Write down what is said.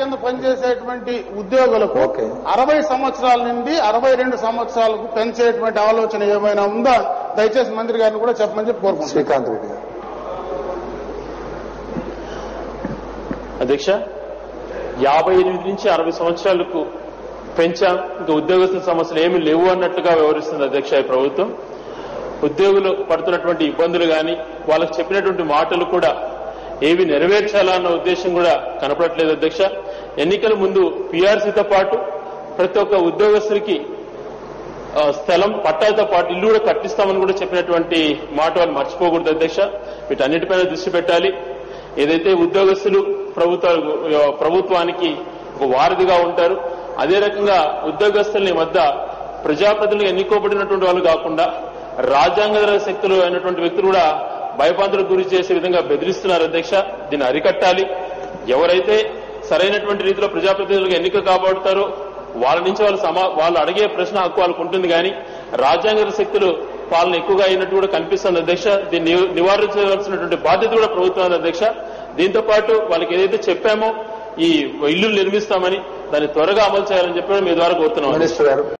కింద పనిచేసేటువంటి ఉద్యోగులకు ఓకే. అరవై సంవత్సరాల నుండి అరవై రెండు సంవత్సరాలకు పెంచేటువంటి ఆలోచన ఏమైనా ఉందా దయచేసి మంత్రి గారిని కూడా చెప్పమని చెప్పి కోరుకుంటున్నాను శ్రీకాంత్ రెడ్డి గారు అధ్యక్ష యాభై ఎనిమిది నుంచి అరవై సంవత్సరాలకు పెంచాం ఇంకా ఉద్యోగస్తుల సమస్యలు ఏమీ లేవు అన్నట్టుగా వ్యవహరిస్తుంది అధ్యక్ష ఈ ప్రభుత్వం ఉద్యోగులు పడుతున్నటువంటి ఇబ్బందులు కానీ వాళ్ళకి చెప్పినటువంటి మాటలు కూడా ఏవి నెరవేర్చాలా అన్న ఉద్దేశం కూడా కనపడట్లేదు అధ్యక్ష ఎన్నికల ముందు పీఆర్సీతో పాటు ప్రతి ఒక్క ఉద్యోగస్తుడికి ఆ, స్థలం పట్టాలతో పాటు ఇల్లు కూడా కట్టిస్తామని కూడా చెప్పినటువంటి మాట వాళ్ళు మర్చిపోకూడదు అధ్యక్ష వీటన్నిటిపైన దృష్టి పెట్టాలి ఏదైతే ఉద్యోగస్తులు ప్రభుత్వ ప్రభుత్వానికి ఒక వారధిగా ఉంటారు అదే రకంగా ఉద్యోగస్తుల్ని ఈ మధ్య ప్రజాప్రతినిధులు ఎన్నుకోబడినటువంటి వాళ్ళు కాకుండా రాజ్యాంగ శక్తులు అయినటువంటి వ్యక్తులు కూడా భయపాంతులకు గురి చేసే విధంగా బెదిరిస్తున్నారు అధ్యక్ష దీన్ని అరికట్టాలి ఎవరైతే సరైనటువంటి రీతిలో ప్రజాప్రతినిధులుగా ఎన్నిక కాబడతారో వాళ్ళ నుంచి వాళ్ళు సమా వాళ్ళు అడిగే ప్రశ్న హక్కు వాళ్ళకు ఉంటుంది కానీ రాజ్యాంగ శక్తులు పాలన ఎక్కువగా అయినట్టు కూడా కనిపిస్తుంది అధ్యక్ష దీన్ని నివ- నివారించవలసినటువంటి బాధ్యత కూడా ప్రభుత్వం అధ్యక్ష దీంతో పాటు వాళ్ళకి ఏదైతే చెప్పామో ఈ ఇల్లు నిర్మిస్తామని దాన్ని త్వరగా అమలు చేయాలని చెప్పి మీ ద్వారా కోరుతున్నాం మినిస్టర్ గారు